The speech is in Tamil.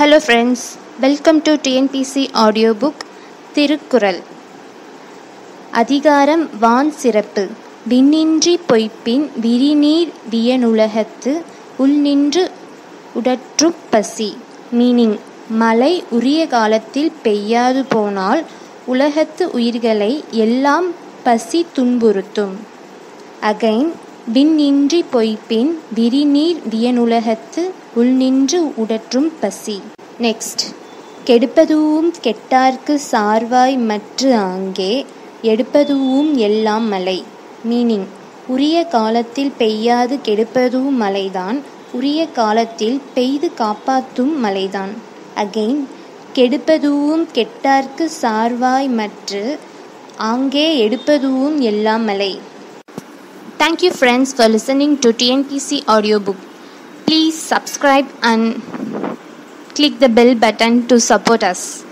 Hello friends welcome to TNPSC audio book Thirukkural அதிகாரம் வான் சிறப்பு விண்ணின்றி பொய்ப்பின் விரிநீர் வியனுலகத்து உள்நின்று உடற்றுப் பசி மீனிங் மழை உரிய காலத்தில் பெய்யாது போனால் உலகத்து உயிர்களை எல்லாம் பசி துன்புறுத்தும் அகைன் விண்ணின்றி பொய்ப்பின் விரிநீர் வியனுலகத்து உள்நின்று உடற்றும் பசி நெக்ஸ்ட் கெடுப்பதூவும் கெட்டார்க்கு சார்வாய் மற்று ஆங்கே எடுப்பதூவும் எல்லாம் மழை மீனிங் உரிய காலத்தில் பெய்யாது கெடுப்பதும் மழைதான் உரிய காலத்தில் பெய்து காப்பாற்றும் மழைதான் அகெயின் கெடுப்பதூவும் கெட்டார்க்கு சார்வாய் மற்று ஆங்கே எடுப்பதூவும் எல்லாம் மழை Thank you friends for listening to TNPC audiobook. Please subscribe and click the bell button to support us.